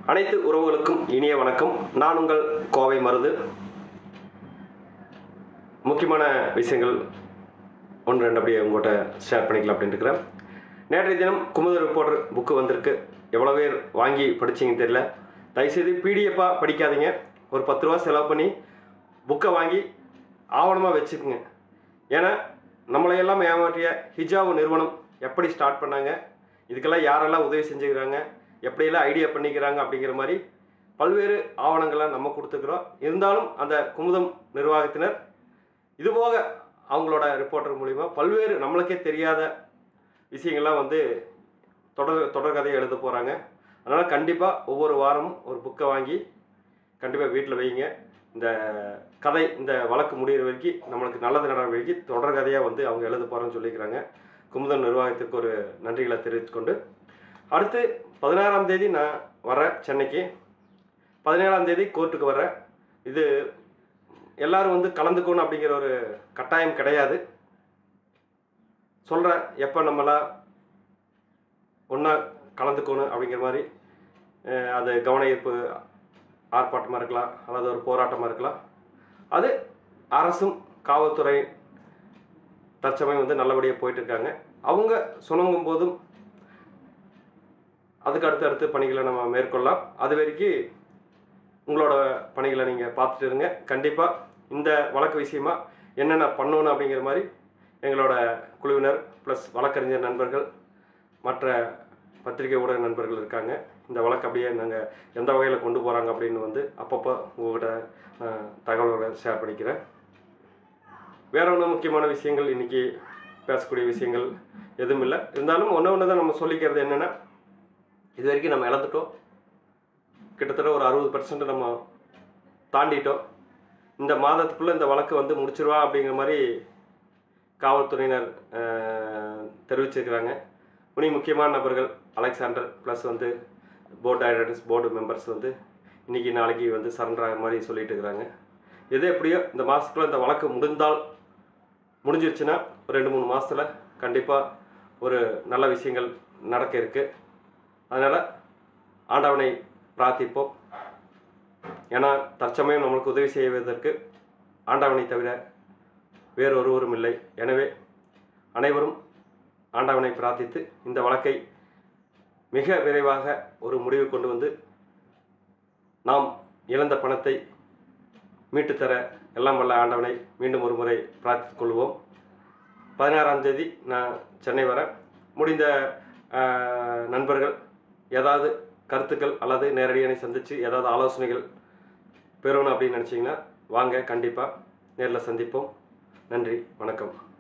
அனைத்து உறவுகளுக்கும் இனிய வணக்கம் நான் உங்கள் கோவை மருது முக்கியமான விஷயங்கள் ஒன்று ரெண்டு அப்படியே உங்கள்கிட்ட ஷேர் பண்ணிக்கலாம் அப்படின்னு இருக்கிறேன் நேற்றைய தினம் குமுத ரிப்போர்ட்டர் புக்கு வந்திருக்கு எவ்வளோ பேர் வாங்கி படிச்சீங்கன்னு தெரியல தயவுசெய்து பிடிஎஃபாக படிக்காதீங்க ஒரு பத்து ரூபா செலவு பண்ணி புக்கை வாங்கி ஆவணமாக வச்சுக்குங்க ஏன்னா நம்மளையெல்லாம் ஏமாற்றிய ஹிஜாவு நிறுவனம் எப்படி ஸ்டார்ட் பண்ணாங்க இதுக்கெல்லாம் யாரெல்லாம் உதவி செஞ்சுக்கிறாங்க எப்படியெல்லாம் ஐடியா பண்ணிக்கிறாங்க அப்படிங்கிற மாதிரி பல்வேறு ஆவணங்களை நம்ம கொடுத்துக்கிறோம் இருந்தாலும் அந்த குமுதம் நிர்வாகத்தினர் இதுபோக அவங்களோட ரிப்போர்ட்டர் மூலிமா பல்வேறு நம்மளுக்கே தெரியாத விஷயங்கள்லாம் வந்து தொடர் தொடர்கதையை எழுத போகிறாங்க அதனால் கண்டிப்பாக ஒவ்வொரு வாரமும் ஒரு புக்கை வாங்கி கண்டிப்பாக வீட்டில் வைங்க இந்த கதை இந்த வழக்கு முடிகிற வரைக்கும் நம்மளுக்கு நல்லது நடக்கிற வரைக்கும் தொடர் கதையாக வந்து அவங்க எழுத போகிறோன்னு சொல்லிக்கிறாங்க குமுதம் நிர்வாகத்திற்கு ஒரு நன்றிகளை தெரிவித்துக்கொண்டு அடுத்து பதினாறாம் தேதி நான் வரேன் சென்னைக்கு பதினேழாம் தேதி கோர்ட்டுக்கு வரேன் இது எல்லாரும் வந்து கலந்துக்கணும் அப்படிங்கிற ஒரு கட்டாயம் கிடையாது சொல்கிறேன் எப்போ நம்மளாம் ஒன்றா கலந்துக்கணும் அப்படிங்கிற மாதிரி அஹ், அது கவன ஈர்ப்பு ஆர்ப்பாட்டமாக இருக்கலாம் அல்லது ஒரு போராட்டமாக இருக்கலாம் அது அரசும் காவல்துறை தற்சமயம் வந்து நல்லபடியாக போயிட்டு இருக்காங்க அவங்க சுணங்கும் போதும் அதுக்கு அடுத்து அடுத்து பணிகளை நம்ம மேற்கொள்ளலாம் அது வரைக்கும் உங்களோட பணிகளை நீங்கள் பார்த்துட்டு இருங்க கண்டிப்பாக இந்த வழக்கு விஷயமா என்னென்ன பண்ணணும் அப்படிங்கிற மாதிரி எங்களோட குழுவினர் ப்ளஸ் வழக்கறிஞர் நண்பர்கள் மற்ற பத்திரிகை ஊடக நண்பர்கள் இருக்காங்க இந்த வழக்கு அப்படியே நாங்கள் எந்த வகையில் கொண்டு போகிறாங்க அப்படின்னு வந்து அப்பப்போ உங்கள்கிட்ட நான் தகவல்களை ஷேர் பண்ணிக்கிறேன் வேற ஒன்றும் முக்கியமான விஷயங்கள் இன்றைக்கி பேசக்கூடிய விஷயங்கள் எதுவும் இல்லை இருந்தாலும் ஒன்று ஒன்று தான் நம்ம சொல்லிக்கிறது என்னென்னா இது வரைக்கும் நம்ம இழந்துட்டோம் கிட்டத்தட்ட ஒரு அறுபது பர்சன்ட் நம்ம தாண்டிட்டோம் இந்த மாதத்துக்குள்ளே இந்த வழக்கு வந்து முடிச்சிருவா அப்படிங்கிற மாதிரி காவல்துறையினர் அஹ், தெரிவிச்சிருக்கிறாங்க இனி முக்கியமான நபர்கள் அலெக்சாண்டர் ப்ளஸ் வந்து போர்டு டைரக்டர்ஸ் போர்டு மெம்பர்ஸ் வந்து இன்றைக்கி நாளைக்கு வந்து சரண்டர் ஆகிற மாதிரி சொல்லிட்டு இருக்கிறாங்க எது எப்படியோ இந்த மாதத்துக்குள்ளே இந்த வழக்கு முடிந்தால் முடிஞ்சிருச்சுன்னா ஒரு ரெண்டு மூணு மாதத்தில் கண்டிப்பாக ஒரு நல்ல விஷயங்கள் நடக்க இருக்குது அதனால் ஆண்டவனை பிரார்த்திப்போம் ஏன்னா தற்சமயம் நம்மளுக்கு உதவி செய்வதற்கு ஆண்டவனை தவிர வேறொருவரும் இல்லை எனவே அனைவரும் ஆண்டவனை பிரார்த்தித்து இந்த வழக்கை மிக விரைவாக ஒரு முடிவு கொண்டு வந்து நாம் இழந்த பணத்தை மீட்டு தர எல்லாம் வல்ல ஆண்டவனை மீண்டும் ஒரு முறை பிரார்த்தித்துக் கொள்வோம் பதினாறாம் தேதி நான் சென்னை வரேன் முடிந்த ஆஹ், நண்பர்கள் ஏதாவது கருத்துக்கள் அல்லது நேரடியாக சந்தித்து ஏதாவது ஆலோசனைகள் பெறணும் அப்படின்னு நினச்சிங்கன்னா வாங்க கண்டிப்பாக நேரில் சந்திப்போம் நன்றி வணக்கம்